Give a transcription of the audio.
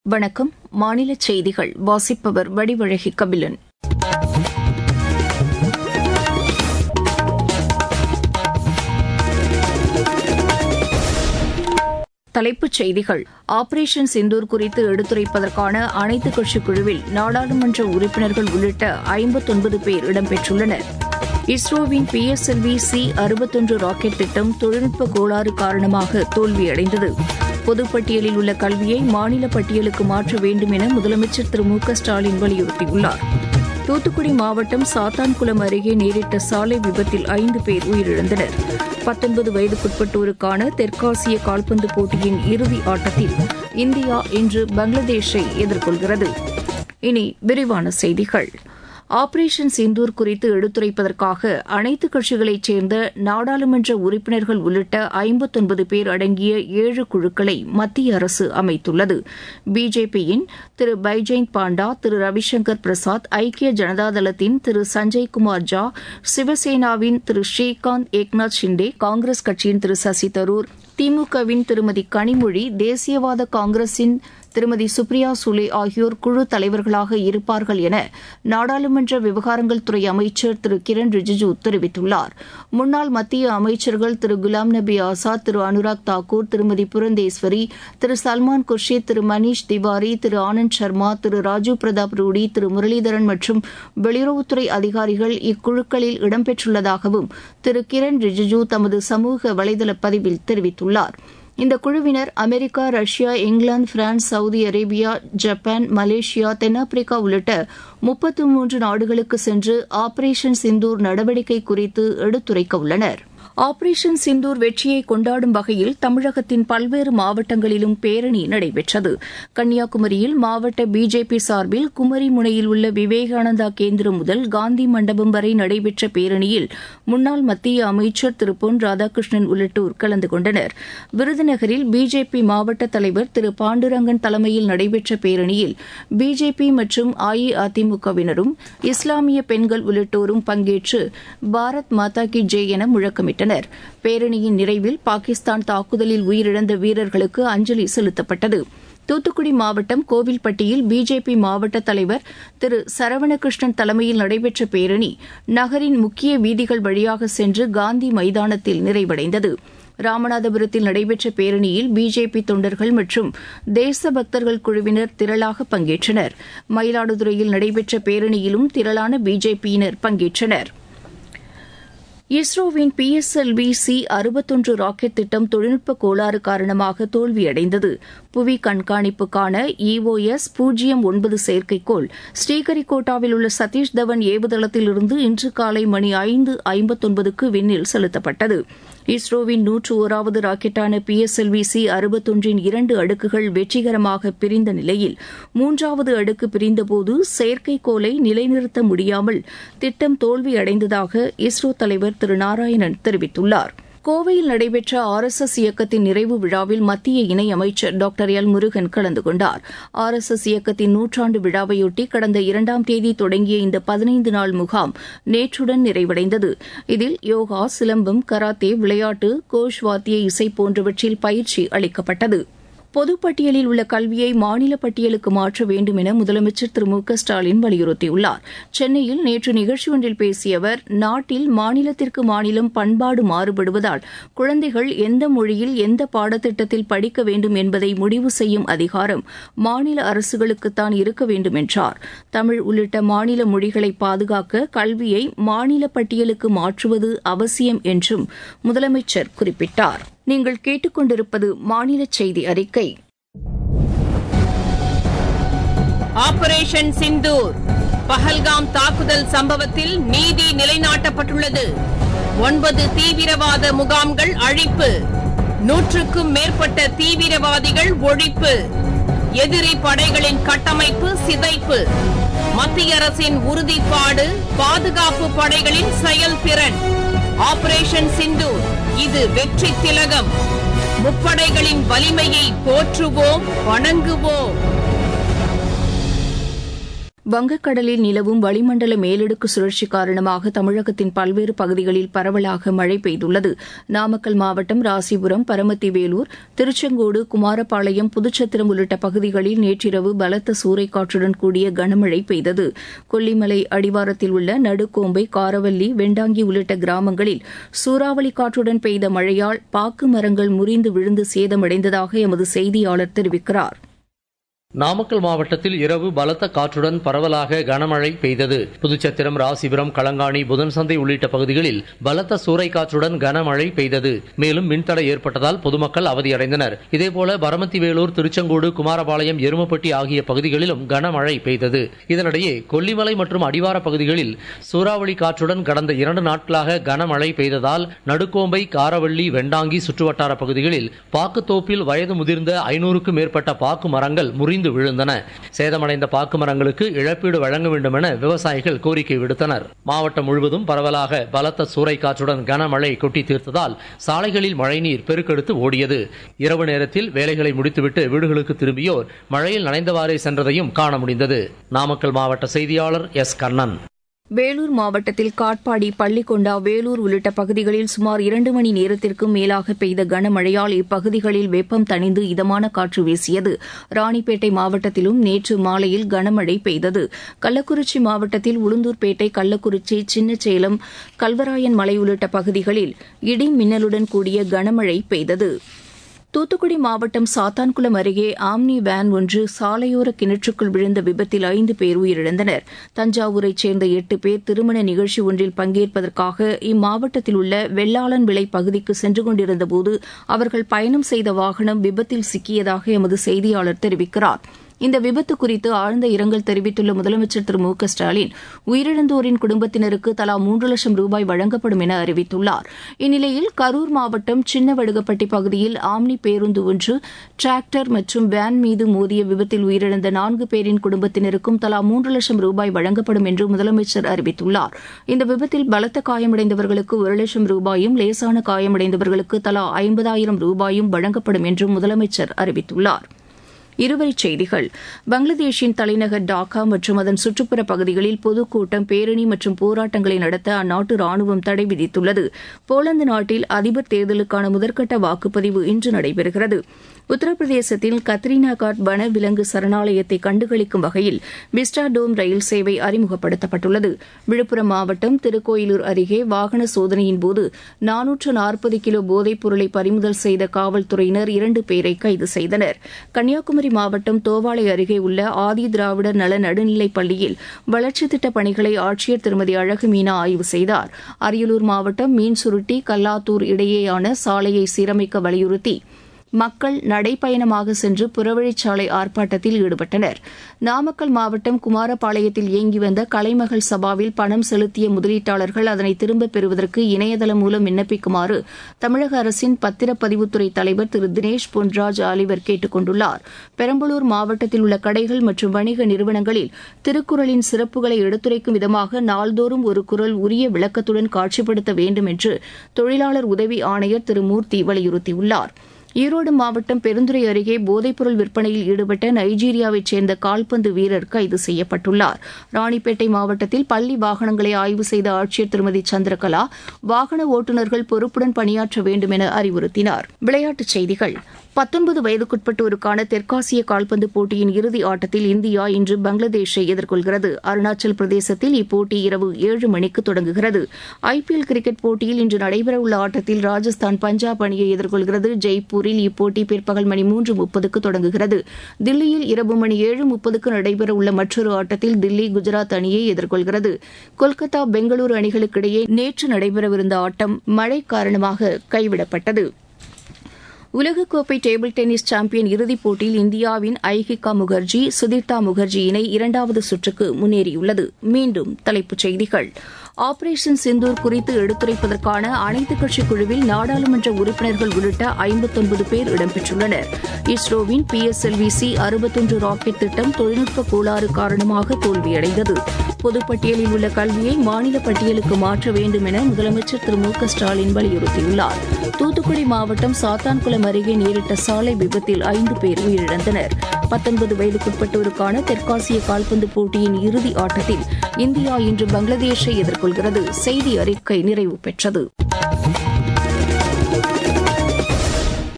வணக்கம் மாநில செய்திகள் வாசிப்பவர் வடிவழகி கபிலன் தலைப்புச் செய்திகள் ஆபரேஷன் சிந்தூர் குறித்து எடுத்துரைப்பதற்கான அனைத்துக் கட்சி குழுவில் நாடாளுமன்ற உறுப்பினர்கள் உள்ளிட்ட ஐம்பத்தொன்பது பேர் இடம்பெற்றுள்ளனர் இஸ்ரோவின் P S L V C அறுபத்தொன்று ராக்கெட் திட்டம் தொழில்நுட்ப கோளாறு காரணமாக தோல்வியடைந்தது பொதுப்பட்டியலில் உள்ள கல்வியை மாநில பட்டியலுக்கு மாற்ற வேண்டும் என முதலமைச்சர் திரு மு க ஸ்டாலின் வலியுறுத்தியுள்ளார் தூத்துக்குடி மாவட்டம் சாத்தான்குளம் அருகே நேரிட்ட சாலை விபத்தில் ஐந்து பேர் உயிரிழந்தனர் பத்தொன்பது வயதுக்குட்பட்டோருக்கான தெற்காசிய கால்பந்து போட்டியின் இறுதி ஆட்டத்தில் இந்தியா இன்று பங்களாதேஷை எதிர்கொள்கிறது இனி விரிவான செய்திகள் ஆபரேஷன் சிந்தூர் குறித்து எடுத்துரைப்பதற்காக அனைத்துக் கட்சிகளைச் சேர்ந்த நாடாளுமன்ற உறுப்பினர்கள் உள்ளிட்ட ஐம்பத்தொன்பது பேர் அடங்கிய ஏழு குழுக்களை மத்திய அரசு அமைத்துள்ளது பிஜேபியின் திரு பைஜெயந்த் பாண்டா திரு ரவிசங்கர் பிரசாத் ஐக்கிய ஜனதாதளத்தின் திரு சஞ்சய் குமார் ஜா சிவசேனாவின் திரு ஸ்ரீகாந்த் ஏக்நாத் ஷிண்டே காங்கிரஸ் கட்சியின் திரு சசி தரூர் திமுகவின் திருமதி கனிமொழி தேசியவாத காங்கிரசின் திருமதி சுப்ரியா சுலே ஆகியோர் குழு தலைவர்களாக இருப்பார்கள் என நாடாளுமன்ற விவகாரங்கள் துறை அமைச்சர் திரு கிரண் ரிஜிஜு தெரிவித்துள்ளார் முன்னாள் மத்திய அமைச்சர்கள் திரு குலாம் நபி ஆசாத் திரு அனுராக் தாக்கூர் திருமதி புரந்தேஸ்வரி திரு சல்மான் குர்ஷித் திரு மணீஷ் திவாரி திரு ஆனந்த் சர்மா திரு ராஜீவ் பிரதாப் ரூடி திரு முரளிதரன் மற்றும் வெளியுறவுத்துறை அதிகாரிகள் இக்குழுக்களில் இடம்பெற்றுள்ளதாகவும் திரு கிரண் ரிஜிஜு தமது சமூக வலைதள பதிவில் தெரிவித்துள்ளார் இந்த குழுவினர் America Russia England France Saudi Arabia Japan Malaysia தென்னாப்பிரிக்கா உள்ளிட்ட முப்பத்து மூன்று நாடுகளுக்கு சென்று ஆபரேஷன் சிந்தூர் நடவடிக்கை குறித்து எடுத்துரைக்க உள்ளனர் ஆபரேஷன் சிந்தூர் வெற்றியை கொண்டாடும் வகையில் தமிழகத்தின் பல்வேறு மாவட்டங்களிலும் பேரணி நடைபெற்றது கன்னியாகுமரியில் மாவட்ட பிஜேபி சார்பில் குமரி முனையில் உள்ள விவேகானந்தா கேந்திரம் முதல் காந்தி மண்டபம் வரை நடைபெற்ற பேரணியில் முன்னாள் மத்திய அமைச்சர் திரு பொன் ராதாகிருஷ்ணன் உள்ளிட்டோர் கலந்து கொண்டனர் விருதுநகரில் பிஜேபி மாவட்ட தலைவர் திரு பாண்டுரங்கன் தலைமையில் நடைபெற்ற பேரணியில் பிஜேபி மற்றும் அஇஅதிமுகவினரும் இஸ்லாமிய பெண்கள் உள்ளிட்டோரும் பங்கேற்று பாரத் மாதா கி ஜெய் என முழக்கமிட்டனர் பேரணியின் நிறைவில் பாகிஸ்தான் தாக்குதலில் உயிரிழந்த வீரர்களுக்கு அஞ்சலி செலுத்தப்பட்டது தூத்துக்குடி மாவட்டம் கோவில்பட்டியில் பிஜேபி மாவட்ட தலைவர் திரு சரவணகிருஷ்ணன் தலைமையில் நடைபெற்ற பேரணி நகரின் முக்கிய வீதிகள் வழியாக சென்று காந்தி மைதானத்தில் நிறைவடைந்தது ராமநாதபுரத்தில் நடைபெற்ற பேரணியில் பிஜேபி தொண்டர்கள் மற்றும் தேசபக்தர்கள் குழுவினர் திரளாக பங்கேற்றனர் மயிலாடுதுறையில் நடைபெற்ற பேரணியிலும் திரளான பிஜேபியினர் பங்கேற்றனா் இஸ்ரோவின் P S L V C அறுபத்தொன்று ராக்கெட் திட்டம் தொழில்நுட்ப கோளாறு காரணமாக தோல்வியடைந்தது புவி கண்காணிப்புக்கான இஓஎஸ் பூஜ்ஜியம் ஒன்பது செயற்கைக்கோள் ஸ்ரீஹரிகோட்டாவில் உள்ள சதீஷ் தவன் ஏவுதளத்திலிருந்து இன்று காலை மணி ஐந்து ஐம்பத்தொன்பதுக்கு விண்ணில் செலுத்தப்பட்டது இஸ்ரோவின் நூற்று ஓராவது ராக்கெட்டான P S L V C அறுபத்தொன்றின் இரண்டு அடுக்குகள் வெற்றிகரமாக பிரிந்த நிலையில் மூன்றாவது அடுக்கு பிரிந்தபோது செயற்கைக்கோளை நிலைநிறுத்த முடியாமல் திட்டம் தோல்வியடைந்ததாக இஸ்ரோ தலைவர் திரு நாராயணன் தெரிவித்துள்ளார் கோவையில் நடைபெற்ற ஆர் எஸ் எஸ் இயக்கத்தின் நிறைவு விழாவில் மத்திய இணையமைச்சர் டாக்டர் எல் முருகன் கலந்து கொண்டார் ஆர் எஸ் எஸ் இயக்கத்தின் நூற்றாண்டு விழாவையொட்டி கடந்த இரண்டாம் தேதி தொடங்கிய இந்த பதினைந்து நாள் முகாம் நேற்றுடன் நிறைவடைந்தது இதில் யோகா சிலம்பம் கராத்தே விளையாட்டு கோஷ் வாத்திய இசை போன்றவற்றில் பயிற்சி அளிக்கப்பட்டது பொதுப்பட்டியலில் உள்ள கல்வியை மாநில பட்டியலுக்கு மாற்ற வேண்டும் என முதலமைச்சர் திரு மு க ஸ்டாலின் வலியுறுத்தியுள்ளார் சென்னையில் நேற்று நிகழ்ச்சி ஒன்றில் பேசிய அவர் நாட்டில் மாநிலத்திற்கு மாநிலம் பண்பாடு மாறுபடுவதால் குழந்தைகள் எந்த மொழியில் எந்த பாடத்திட்டத்தில் படிக்க வேண்டும் என்பதை முடிவு செய்யும் அதிகாரம் மாநில அரசுகளுக்குத்தான் இருக்க வேண்டும் என்றார் தமிழ் உள்ளிட்ட மாநில மொழிகளை பாதுகாக்க கல்வியை மாநில பட்டியலுக்கு மாற்றுவது அவசியம் என்றும் முதலமைச்சர் குறிப்பிட்டார் நீங்கள் கேட்டுக்கொண்டிருப்பது மாநில செய்தி அறிக்கை ஆபரேஷன் சிந்தூர் பஹல்காம் தாக்குதல் சம்பவத்தில் நீதி நிலைநாட்டப்பட்டுள்ளது ஒன்பது தீவிரவாத முகாம்கள் அழிப்பு நூற்றுக்கும் மேற்பட்ட தீவிரவாதிகள் ஒழிப்பு எதிரி படைகளின் கட்டமைப்பு சிதைப்பு மத்திய அரசின் உறுதிப்பாடு பாதுகாப்பு படைகளின் செயல்திறன் ஆபரேஷன் சிந்தூர் இது வெற்றி திலகம் முப்படைகளின் வலிமையை போற்றுவோம் வணங்குவோம் வங்கக்கடலில் நிலவும் வளிமண்டல மேலடுக்கு சுழற்சி காரணமாக தமிழகத்தின் பல்வேறு பகுதிகளில் பரவலாக மழை பெய்துள்ளது நாமக்கல் மாவட்டம் ராசிபுரம் பரமத்தி வேலூர் திருச்செங்கோடு குமாரபாளையம் புதுச்சத்திரம் உள்ளிட்ட பகுதிகளில் நேற்றிரவு பலத்த சூறைக்காற்றுடன் கூடிய கனமழை பெய்தது கொல்லிமலை அடிவாரத்தில் உள்ள நடுக்கோம்பை காரவல்லி வெண்டாங்கி உள்ளிட்ட கிராமங்களில் சூறாவளி காற்றுடன் பெய்த மழையால் பாக்கு மரங்கள் முறிந்து விழுந்து சேதமடைந்ததாக எமது செய்தியாளர் தெரிவிக்கிறார் நாமக்கல் மாவட்டத்தில் இரவு பலத்த காற்றுடன் பரவலாக கனமழை பெய்தது புதுச்சத்திரம் ராசிபுரம் களங்காணி புதன் சந்தை உள்ளிட்ட பகுதிகளில் பலத்த சூறைக்காற்றுடன் கனமழை பெய்தது மேலும் மின்தடை ஏற்பட்டதால் பொதுமக்கள் அவதியடைந்தனர் இதேபோல பரமத்தி வேலூர் திருச்செங்கோடு குமாரபாளையம் எருமப்பட்டி ஆகிய பகுதிகளிலும் கனமழை பெய்தது இதனிடையே கொல்லிமலை மற்றும் அடிவார பகுதிகளில் சூறாவளி காற்றுடன் கடந்த இரண்டு நாட்களாக கனமழை பெய்ததால் நடுக்கோம்பை காரவள்ளி வெண்டாங்கி சுற்றுவட்டார பகுதிகளில் பாக்குத்தோப்பில் வயது முதிர்ந்த ஐநூறுக்கும் மேற்பட்ட பாக்கு மரங்கள் முறிந்து முறிந்து விழுந்தன சேதமடைந்த பாக்கு மரங்களுக்கு இழப்பீடு வழங்க வேண்டும் என விவசாயிகள் கோரிக்கை விடுத்தனர் மாவட்டம் முழுவதும் பரவலாக பலத்த சூறைக்காற்றுடன் கனமழை கொட்டி தீர்த்ததால் சாலைகளில் மழைநீர் பெருக்கெடுத்து ஓடியது இரவு நேரத்தில் வேலைகளை முடித்துவிட்டு வீடுகளுக்கு திரும்பியோர் மழையில் நனைந்தவாறே சென்றதையும் காண முடிந்தது நாமக்கல் மாவட்ட செய்தியாளர் எஸ் கண்ணன் வேலூர் மாவட்டத்தில் காட்பாடி பள்ளிக்கொண்டா வேலூர் உள்ளிட்ட பகுதிகளில் சுமார் இரண்டு மணி நேரத்திற்கும் மேலாக பெய்த கனமழையால் இப்பகுதிகளில் வெப்பம் தணிந்து இதமான காற்று வீசியது ராணிப்பேட்டை மாவட்டத்திலும் நேற்று மாலையில் கனமழை பெய்தது கள்ளக்குறிச்சி மாவட்டத்தில் உளுந்தூர்பேட்டை கள்ளக்குறிச்சி சின்னசேலம் கல்வராயன் மலை உள்ளிட்ட பகுதிகளில் இடி மின்னலுடன் கூடிய கனமழை பெய்தது தூத்துக்குடி மாவட்டம் சாத்தான்குளம் அருகே ஆம்னி வேன் ஒன்று சாலையோர கிணற்றுக்குள் விழுந்த விபத்தில் ஐந்து பேர் உயிரிழந்தனர் தஞ்சாவூரைச் சேர்ந்த எட்டு பேர் திருமண நிகழ்ச்சி ஒன்றில் பங்கேற்பதற்காக இம்மாவட்டத்தில் உள்ள வெள்ளாளன் விளை பகுதிக்கு சென்று கொண்டிருந்தபோது அவர்கள் பயணம் செய்த வாகனம் விபத்தில் சிக்கியதாக எமது செய்தியாளர் தெரிவிக்கிறார் இந்த விபத்து குறித்து ஆழ்ந்த இரங்கல் தெரிவித்துள்ள முதலமைச்சர் திரு மு க ஸ்டாலின் உயிரிழந்தோரின் குடும்பத்தினருக்கு தலா மூன்று லட்சம் ரூபாய் வழங்கப்படும் என அறிவித்துள்ளார் இந்நிலையில் கரூர் மாவட்டம் சின்னவடுகப்பட்டி பகுதியில் ஆம்னி பேருந்து ஒன்று டிராக்டர் மற்றும் வேன் மீது மோதிய விபத்தில் உயிரிழந்த நான்கு பேரின் குடும்பத்தினருக்கும் தலா மூன்று லட்சம் ரூபாய் வழங்கப்படும் என்று முதலமைச்சர் அறிவித்துள்ளார் இந்த விபத்தில் பலத்த காயமடைந்தவர்களுக்கு ஒரு லட்சம் ரூபாயும் லேசான காயமடைந்தவர்களுக்கு தலா ஐம்பதாயிரம் ரூபாயும் வழங்கப்படும் என்றும் முதலமைச்சர் அறிவித்துள்ளாா் இருவரிச் செய்திகள் பங்களாதேஷின் தலைநகர் டாக்கா மற்றும் அதன் சுற்றுப்புற பகுதிகளில் பொதுக்கூட்டம் பேரணி மற்றும் போராட்டங்களை நடத்த அந்நாட்டு ராணுவம் தடை விதித்துள்ளது போலந்து நாட்டில் அதிபர் தேர்தலுக்கான முதற்கட்ட வாக்குப்பதிவு இன்று நடைபெறுகிறது உத்தரப்பிரதேசத்தில் கத்ரினா காட் வன விலங்கு சரணாலயத்தை கண்டுகளிக்கும் வகையில் விஸ்டா டோம் ரயில் சேவை அறிமுகப்படுத்தப்பட்டுள்ளது விழுப்புரம் மாவட்டம் திருக்கோயிலூர் அருகே வாகன சோதனையின்போது நானூற்று நாற்பது கிலோ போதைப் பொருளை பறிமுதல் செய்த காவல்துறையினர் இரண்டு பேரை கைது செய்தனர் கன்னியாகுமரி மாவட்டம் தோவாளை அருகே உள்ள ஆதி திராவிடர் நல நடுநிலைப் பள்ளியில் வளர்ச்சித் திட்டப் பணிகளை ஆட்சியர் திருமதி அழகு மீனா ஆய்வு செய்தார் அரியலூர் மாவட்டம் மீன்சுருட்டி கல்லாத்தூர் இடையேயான சாலையை சீரமைக்க வலியுறுத்தி மக்கள் நடைப்பயணமாக சென்று புறவழிச்சாலை ஆர்ப்பாட்டத்தில் ஈடுபட்டனர் நாமக்கல் மாவட்டம் குமாரபாளையத்தில் இயங்கி வந்த கலைமகள் சபாவில் பணம் செலுத்திய முதலீட்டாளர்கள் அதனை திரும்பப் பெறுவதற்கு இணையதளம் மூலம் விண்ணப்பிக்குமாறு தமிழக அரசின் பத்திரப்பதிவுத்துறை தலைவர் திரு தினேஷ் பொன்ராஜ் ஆலிவர் கேட்டுக் கொண்டுள்ளார் பெரம்பலூர் மாவட்டத்தில் உள்ள கடைகள் மற்றும் வணிக நிறுவனங்களில் திருக்குறளின் சிறப்புகளை எடுத்துரைக்கும் விதமாக நாள்தோறும் ஒரு குரல் உரிய விளக்கத்துடன் காட்சிப்படுத்த வேண்டும் என்று தொழிலாளர் உதவி ஆணையர் திரு மூர்த்தி வலியுறுத்தியுள்ளார் ஈரோடு மாவட்டம் பெருந்துறை அருகே போதைப்பொருள் விற்பனையில் ஈடுபட்ட நைஜீரியாவைச் சேர்ந்த கால்பந்து வீரர் கைது செய்யப்பட்டுள்ளார் ராணிப்பேட்டை மாவட்டத்தில் பள்ளி வாகனங்களை ஆய்வு செய்த ஆட்சியர் திருமதி சந்திரகலா வாகன ஓட்டுநர்கள் பொறுப்புடன் பணியாற்ற வேண்டும் என அறிவுறுத்தினார் விளையாட்டுச் செய்திகள் பத்தொன்பது வயதுக்குட்பட்டோருக்கான தெற்காசிய கால்பந்து போட்டியின் இறுதி ஆட்டத்தில் இந்தியா இன்று பங்களாதேஷை எதிர்கொள்கிறது அருணாச்சல் பிரதேசத்தில் இப்போட்டி இரவு ஏழு மணிக்கு தொடங்குகிறது ஐபிஎல் கிரிக்கெட் போட்டியில் இன்று நடைபெறவுள்ள ஆட்டத்தில் ராஜஸ்தான் பஞ்சாப் அணியை எதிர்கொள்கிறது ஜெய்ப்பூரில் இப்போட்டி பிற்பகல் மணி மூன்று முப்பதுக்கு தொடங்குகிறது தில்லியில் இரவு மணி ஏழு முப்பதுக்கு நடைபெறவுள்ள மற்றொரு ஆட்டத்தில் தில்லி குஜராத் அணியை எதிர்கொள்கிறது கொல்கத்தா பெங்களூரு அணிகளுக்கிடையே நேற்று நடைபெறவிருந்த ஆட்டம் மழை காரணமாக கைவிடப்பட்டது உலகக்கோப்பை டேபிள் டென்னிஸ் சாம்பியன் இறுதிப் போட்டியில் இந்தியாவின் ஐஹிகா முகர்ஜி சுதீர்த்தா முகர்ஜி இணை இரண்டாவது சுற்றுக்கு முன்னேறியுள்ளது மீண்டும் தலைப்புச் செய்திகள் ஆபரேஷன் சிந்தூர் குறித்து எடுத்துரைப்பதற்கான அனைத்துக் கட்சி குழுவில் நாடாளுமன்ற உறுப்பினர்கள் உள்ளிட்ட ஐம்பத்தொன்பது பேர் இடம்பெற்றுள்ளனர் இஸ்ரோவின் P S L V C அறுபத்தொன்று ராக்கெட் திட்டம் தொழில்நுட்ப கோளாறு காரணமாக தோல்வியடைந்தது பொதுப்பட்டியலில் உள்ள கல்வியை மாநில பட்டியலுக்கு மாற்ற வேண்டும் என முதலமைச்சர் திரு மு க ஸ்டாலின் வலியுறுத்தியுள்ளார் தூத்துக்குடி மாவட்டம் சாத்தான்குளம் அருகே நேரிட்ட சாலை விபத்தில் ஐந்து பேர் உயிரிழந்தனர் பத்தொன்பது வயதுக்குட்பட்டோருக்கான தெற்காசிய கால்பந்து போட்டியின் இறுதி ஆட்டத்தில் இந்தியா இன்று பங்களாதேஷை எதிர்கொள்கிறது செய்தி அறிக்கை நிறைவு பெற்றது